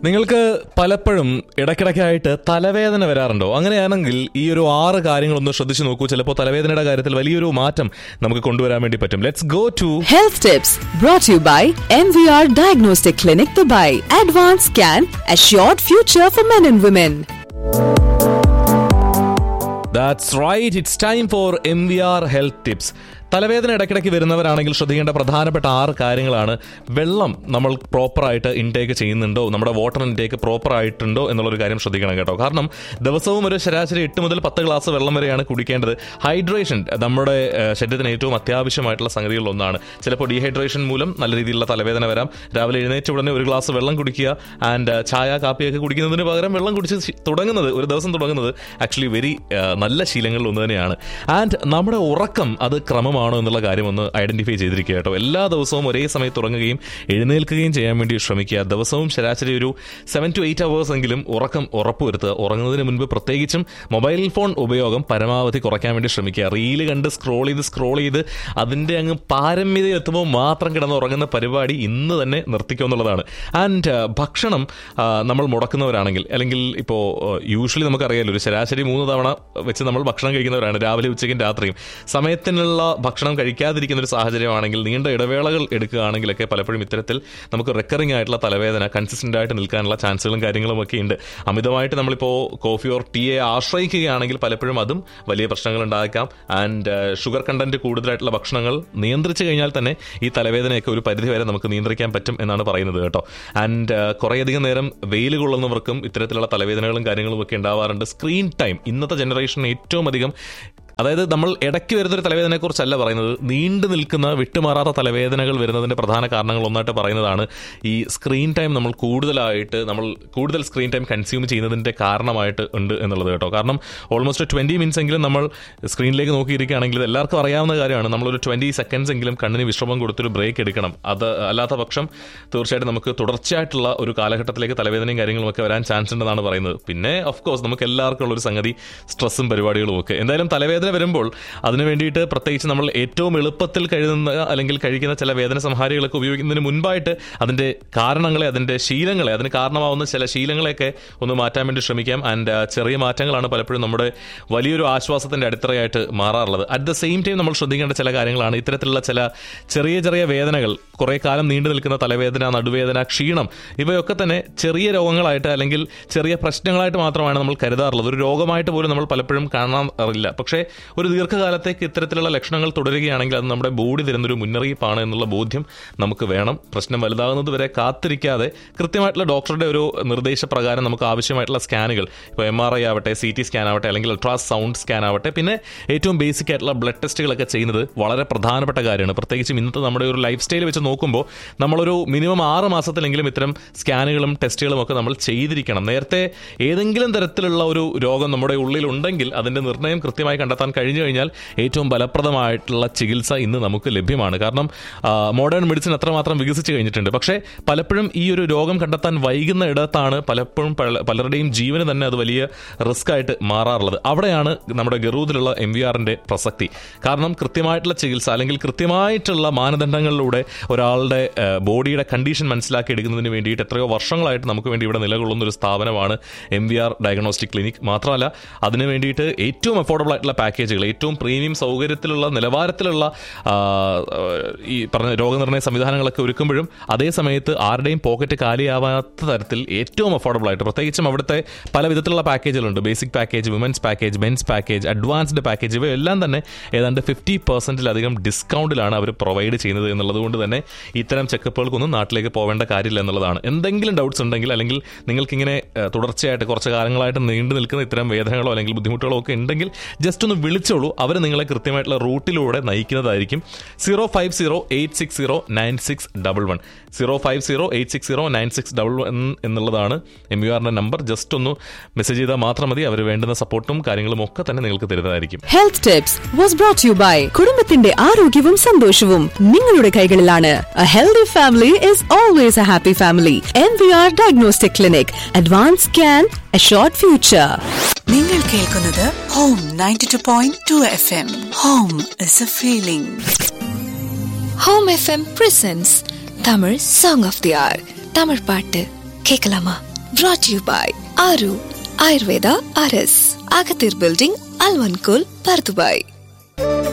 നിങ്ങൾക്ക് പലപ്പോഴും ഇടയ്ക്കിടയ്ക്കായിട്ട് തലവേദന വരാറുണ്ടോ അങ്ങനെയാണെങ്കിൽ ഈ ഒരു ആറ് കാര്യങ്ങളൊന്ന് ശ്രദ്ധിച്ചു നോക്കൂ ചിലപ്പോൾ തലവേദനയുടെ കാര്യത്തിൽ വലിയൊരു മാറ്റം നമുക്ക് കൊണ്ടുവരാൻ വേണ്ടി പറ്റും let's go to Health tips brought to you by MVR Diagnostic Clinic Dubai. Advanced Scan, assured future for men and women. That's right it's time for M V R health tips തലവേദന ഇടയ്ക്കിടയ്ക്ക് വരുന്നവരാണെങ്കിൽ ശ്രദ്ധിക്കേണ്ട പ്രധാനപ്പെട്ട ആറ് കാര്യങ്ങളാണ് വെള്ളം നമ്മൾ പ്രോപ്പറായിട്ട് intake ചെയ്യുന്നുണ്ടോ നമ്മുടെ വാട്ടർ ഇൻടേക്ക് പ്രോപ്പർ ആയിട്ടുണ്ടോ എന്നുള്ളൊരു കാര്യം ശ്രദ്ധിക്കണം കേട്ടോ കാരണം ദിവസവും ഒരു ശരാശരി എട്ട് മുതൽ പത്ത് ഗ്ലാസ് വെള്ളം വരെയാണ് കുടിക്കേണ്ടത് ഹൈഡ്രേഷൻ നമ്മുടെ ഏഹ്, ശരീരത്തിന് ഏറ്റവും അത്യാവശ്യമായിട്ടുള്ള സംഗതികളിൽ ഒന്നാണ് ചിലപ്പോൾ ഡീഹൈഡ്രേഷൻ മൂലം നല്ല രീതിയിലുള്ള തലവേദന വരാം രാവിലെ എഴുന്നേറ്റ ഉടനെ ഒരു ഗ്ലാസ് വെള്ളം കുടിക്കുക ആൻഡ് ചായ കാപ്പിയൊക്കെ കുടിക്കുന്നതിന് പകരം വെള്ളം കുടിച്ച് ശി- തുടങ്ങുന്നത് ഒരു ദിവസം തുടങ്ങുന്നത് ആക്ച്വലി വെരി നല്ല ശീലങ്ങളിൽ ഒന്ന് തന്നെയാണ് ആൻഡ് നമ്മുടെ ഉറക്കം അത് ക്രമമാണോ എന്നുള്ള കാര്യം ഒന്ന് ഐഡന്റിഫൈ ചെയ്തിരിക്കുക കേട്ടോ എല്ലാ ദിവസവും ഒരേ സമയത്ത് ഉറങ്ങുകയും എഴുന്നേൽക്കുകയും ചെയ്യാൻ വേണ്ടി ശ്രമിക്കുക ദിവസവും ശരാശരി ഒരു സെവൻ ടു എയ്റ്റ് അവേഴ്സ് എങ്കിലും ഉറക്കം ഉറപ്പുവരുത്തുക ഉറങ്ങുന്നതിന് മുൻപ് പ്രത്യേകിച്ചും മൊബൈൽ ഫോൺ ഉപയോഗം പരമാവധി കുറയ്ക്കാൻ വേണ്ടി ശ്രമിക്കുക റീല് കണ്ട് സ്ക്രോൾ ചെയ്ത് സ്ക്രോൾ ചെയ്ത് അതിൻ്റെ അങ്ങ് പാരമ്യത എത്തുമ്പോൾ മാത്രം കിടന്ന് ഉറങ്ങുന്ന പരിപാടി ഇന്ന് തന്നെ നിർത്തിക്കുക എന്നുള്ളതാണ് ആൻഡ് ഭക്ഷണം ആ, നമ്മൾ മുടക്കുന്നവരാണെങ്കിൽ അല്ലെങ്കിൽ ഇപ്പോൾ യൂഷ്വലി നമുക്കറിയാലോ ഒരു ശരാശരി മൂന്ന് തവണ വെച്ച് നമ്മൾ ഭക്ഷണം കഴിക്കുന്നവരാണ് രാവിലെ ഉച്ചയ്ക്കും രാത്രിയും സമയത്തിനുള്ള ഭക്ഷണം കഴിക്കാതിരിക്കുന്ന ഒരു സാഹചര്യമാണെങ്കിൽ നീണ്ട ഇടവേളകൾ എടുക്കുകയാണെങ്കിലൊക്കെ പലപ്പോഴും ഇത്തരത്തിൽ നമുക്ക് റെക്കറിംഗ് ആയിട്ടുള്ള തലവേദന കൺസിസ്റ്റന്റ് ആയിട്ട് നിൽക്കാനുള്ള ചാൻസുകളും കാര്യങ്ങളും ഒക്കെ ഉണ്ട് അമിതമായിട്ട് നമ്മളിപ്പോൾ കോഫി ഓർ ടീയെ ആശ്രയിക്കുകയാണെങ്കിൽ പലപ്പോഴും അതും വലിയ പ്രശ്നങ്ങൾ ഉണ്ടായേക്കാം ആൻഡ് ഷുഗർ കണ്ടന്റ് കൂടുതലായിട്ടുള്ള ഭക്ഷണങ്ങൾ നിയന്ത്രിച്ചു കഴിഞ്ഞാൽ തന്നെ ഈ തലവേദനയൊക്കെ ഒരു പരിധി വരെ നമുക്ക് നിയന്ത്രിക്കാൻ പറ്റും എന്നാണ് പറയുന്നത് കേട്ടോ ആൻഡ് കുറേയധികം നേരം വെയിൽ കൊള്ളുന്നവർക്കും ഇത്തരത്തിലുള്ള തലവേദനകളും കാര്യങ്ങളും ഒക്കെ ഉണ്ടാവാറുണ്ട് സ്ക്രീൻ ടൈം ഇന്നത്തെ ജനറേഷന് ഏറ്റവും അധികം അതായത് നമ്മൾ ഇടയ്ക്ക് വരുന്നൊരു തലവേദനയെ കുറിച്ചല്ല പറയുന്നത് നീണ്ടു നിൽക്കുന്ന വിട്ടുമാറാത്ത തലവേദനകൾ വരുന്നതിന്റെ പ്രധാന കാരണങ്ങൾ ഒന്നായിട്ട് പറയുന്നതാണ് ഈ സ്ക്രീൻ ടൈം നമ്മൾ കൂടുതലായിട്ട് നമ്മൾ കൂടുതൽ സ്ക്രീൻ ടൈം കൺസ്യൂം ചെയ്യുന്നതിന്റെ കാരണമായിട്ട് ഉണ്ട് എന്നുള്ളത് കേട്ടോ കാരണം ഓൾമോസ്റ്റ് ട്വന്റി മിനിറ്റ്സ് എങ്കിലും നമ്മൾ സ്ക്രീനിലേക്ക് നോക്കിയിരിക്കുകയാണെങ്കിൽ ഇത് എല്ലാവർക്കും അറിയാവുന്ന കാര്യമാണ് നമ്മളൊരു ട്വന്റി സെക്കൻഡ്സ് എങ്കിലും കണ്ണിന് വിശ്രമം കൊടുത്തൊരു ബ്രേക്ക് എടുക്കണം അത് അല്ലാത്ത പക്ഷം തീർച്ചയായിട്ടും നമുക്ക് തുടർച്ചയായിട്ടുള്ള ഒരു കാലഘട്ടത്തിലേക്ക് തലവേദനയും കാര്യങ്ങളും ഒക്കെ വരാൻ ചാൻസ് ഉണ്ടെന്നാണ് പറയുന്നത് പിന്നെ ഓഫ് കോഴ്സ് നമുക്ക് എല്ലാവർക്കും ഉള്ള ഒരു സംഗതി സ്ട്രെസ്സും പരിപാടികളും ഒക്കെ എന്തായാലും തലവേദന വരുമ്പോൾ അതിന് വേണ്ടിയിട്ട് പ്രത്യേകിച്ച് നമ്മൾ ഏറ്റവും എളുപ്പത്തിൽ കഴുകുന്ന അല്ലെങ്കിൽ കഴിക്കുന്ന ചില വേദന സംഹാരികളൊക്കെ ഉപയോഗിക്കുന്നതിന് മുൻപായിട്ട് അതിന്റെ കാരണങ്ങളെ അതിന്റെ ശീലങ്ങളെ അതിന് കാരണമാവുന്ന ചില ശീലങ്ങളെയൊക്കെ ഒന്ന് മാറ്റാൻ വേണ്ടി ശ്രമിക്കാം ആൻഡ് ചെറിയ മാറ്റങ്ങളാണ് പലപ്പോഴും നമ്മുടെ വലിയൊരു ആശ്വാസത്തിന്റെ അടിത്തറയായിട്ട് മാറാറുള്ളത് അറ്റ് ദ സെയിം ടൈം നമ്മൾ ശ്രദ്ധിക്കേണ്ട ചില കാര്യങ്ങളാണ് ഇത്തരത്തിലുള്ള ചില ചെറിയ ചെറിയ വേദനകൾ കുറെ കാലം നീണ്ടു നിൽക്കുന്ന തലവേദന നടുവേദന ക്ഷീണം ഇവയൊക്കെ തന്നെ ചെറിയ രോഗങ്ങളായിട്ട് അല്ലെങ്കിൽ ചെറിയ പ്രശ്നങ്ങളായിട്ട് മാത്രമാണ് നമ്മൾ കരുതാറുള്ളത് ഒരു രോഗമായിട്ട് പോലും നമ്മൾ പലപ്പോഴും കാണാറില്ല പക്ഷേ ഒരു ദീർഘകാലത്തേക്ക് ഇത്തരത്തിലുള്ള ലക്ഷണങ്ങൾ തുടരുകയാണെങ്കിൽ അത് നമ്മുടെ ബോഡി തരുന്നൊരു മുന്നറിയിപ്പാണ് എന്നുള്ള ബോധ്യം നമുക്ക് വേണം പ്രശ്നം വലുതാകുന്നത് വരെ കാത്തിരിക്കാതെ കൃത്യമായിട്ടുള്ള ഡോക്ടറുടെ ഒരു നിർദ്ദേശപ്രകാരം നമുക്ക് ആവശ്യമായിട്ടുള്ള സ്കാനുകൾ ഇപ്പോൾ എം ആർ ഐ ആവട്ടെ സി ടി സ്കാൻ ആവട്ടെ അല്ലെങ്കിൽ അൾട്രാ സൗണ്ട് സ്കാൻ ആവട്ടെ പിന്നെ ഏറ്റവും ബേസിക് ആയിട്ടുള്ള ബ്ലഡ് ടെസ്റ്റുകളൊക്കെ ചെയ്യുന്നത് വളരെ പ്രധാനപ്പെട്ട കാര്യമാണ് പ്രത്യേകിച്ചും ഇന്നത്തെ നമ്മുടെ ഒരു ലൈഫ് സ്റ്റൈൽ വെച്ച് നോക്കുമ്പോൾ നമ്മളൊരു മിനിമം ആറ് മാസത്തിലെങ്കിലും ഇത്തരം സ്കാനുകളും ടെസ്റ്റുകളും ഒക്കെ നമ്മൾ ചെയ്തിരിക്കണം നേരത്തെ ഏതെങ്കിലും തരത്തിലുള്ള ഒരു രോഗം നമ്മുടെ ഉള്ളിൽ ഉണ്ടെങ്കിൽ അതിന്റെ നിർണ്ണയം കൃത്യമായി കണ്ടെത്താൻ കഴിഞ്ഞു കഴിഞ്ഞാൽ ഏറ്റവും ഫലപ്രദമായിട്ടുള്ള ചികിത്സ ഇന്ന് നമുക്ക് ലഭ്യമാണ് കാരണം മോഡേൺ മെഡിസിൻ അത്രമാത്രം വികസിച്ച് കഴിഞ്ഞിട്ടുണ്ട് പക്ഷേ പലപ്പോഴും ഈ ഒരു രോഗം കണ്ടെത്താൻ വൈകുന്ന ഇടത്താണ് പലപ്പോഴും പല- പലരുടെയും ജീവന് തന്നെ അത് വലിയ റിസ്ക് ആയിട്ട് മാറാറുള്ളത് അവിടെയാണ് നമ്മുടെ ഗറൂദിലുള്ള എം വി ആറിന്റെ പ്രസക്തി കാരണം കൃത്യമായിട്ടുള്ള ചികിത്സ അല്ലെങ്കിൽ കൃത്യമായിട്ടുള്ള മാനദണ്ഡങ്ങളിലൂടെ ഒരാളുടെ ഏഹ്, ബോഡിയുടെ കണ്ടീഷൻ മനസ്സിലാക്കി എടുക്കുന്നതിന് വേണ്ടിയിട്ട് എത്രയോ വർഷങ്ങളായിട്ട് നമുക്ക് വേണ്ടി ഇവിടെ നിലകൊള്ളുന്ന ഒരു സ്ഥാപനമാണ് M V R diagnostic clinic മാത്രമല്ല അതിന് വേണ്ടിയിട്ട് ഏറ്റവും അഫോർഡബിൾ ആയിട്ടുള്ള പാക്കേജുകൾ ഏറ്റവും പ്രീമിയം സൗകര്യത്തിലുള്ള നിലവാരത്തിലുള്ള ആ, ഈ പറഞ്ഞ രോഗനിർണയ സംവിധാനങ്ങളൊക്കെ ഒരുക്കുമ്പോഴും അതേ സമയത്ത് ആരുടെയും പോക്കറ്റ് കാലിയാവാത്ത തരത്തിൽ ഏറ്റവും അഫോർഡബിൾ ആയിട്ട് പ്രത്യേകിച്ചും അവിടുത്തെ പല വിധത്തിലുള്ള പാക്കേജുകളുണ്ട് basic package women's package men's package advanced package ഇവയെല്ലാം തന്നെ ഏതാണ്ട് ഫിഫ്റ്റി പെർസെന്റിലധികം ഡിസ്കൗണ്ടിലാണ് അവർ പ്രൊവൈഡ് ചെയ്യുന്നത് എന്നുള്ളത് കൊണ്ട് തന്നെ ഇത്തരം ചെക്കപ്പുകൾക്കൊന്നും നാട്ടിലേക്ക് പോവേണ്ട കാര്യമില്ല എന്നുള്ളതാണ് എന്തെങ്കിലും ഡൗട്ട്സ് ഉണ്ടെങ്കിൽ അല്ലെങ്കിൽ നിങ്ങൾക്കിങ്ങനെ ഏഹ്, തുടർച്ചയായിട്ട് കുറച്ച് കാലങ്ങളായിട്ട് നീണ്ടു നിൽക്കുന്ന ഇത്തരം വേദനകളോ അല്ലെങ്കിൽ ബുദ്ധിമുട്ടുകളോ ഒക്കെ ഉണ്ടെങ്കിൽ ജസ്റ്റ് ഒന്ന് വിളിച്ചോളൂ അവർ നിങ്ങളെ കൃത്യമായിട്ടുള്ള റൂട്ടിലൂടെ നയിക്കുന്നതായിരിക്കും zero five zero eight six zero nine six double one zero five zero eight six zero nine six double one എന്നുള്ളതാണ് എം യു ആറിന്റെ നമ്പർ ജസ്റ്റ് ഒന്ന് മെസ്സേജ് ചെയ്താൽ മാത്രം മതി അവർ വേണ്ടുന്ന സപ്പോർട്ടും കാര്യങ്ങളും ഒക്കെ തന്നെ നിങ്ങൾക്ക് തരുന്നതായിരിക്കും Health tips was brought to you by കുടുംബത്തിന്റെ ആരോഗ്യവും സന്തോഷവും നിങ്ങളുടെ കൈകളിലാണ് A healthy family is always a happy family. MVR Diagnostic Clinic. Advanced Scan, assured future. നിങ്ങൾ കേൾക്കുന്നത് home ninety two point two F M home is a feeling home FM presents Tamil song of the hour Tamil பாட்டு கேட்கலாமா brought to you by Aru Ayurveda RS Agathir Building Alvankul Pardubai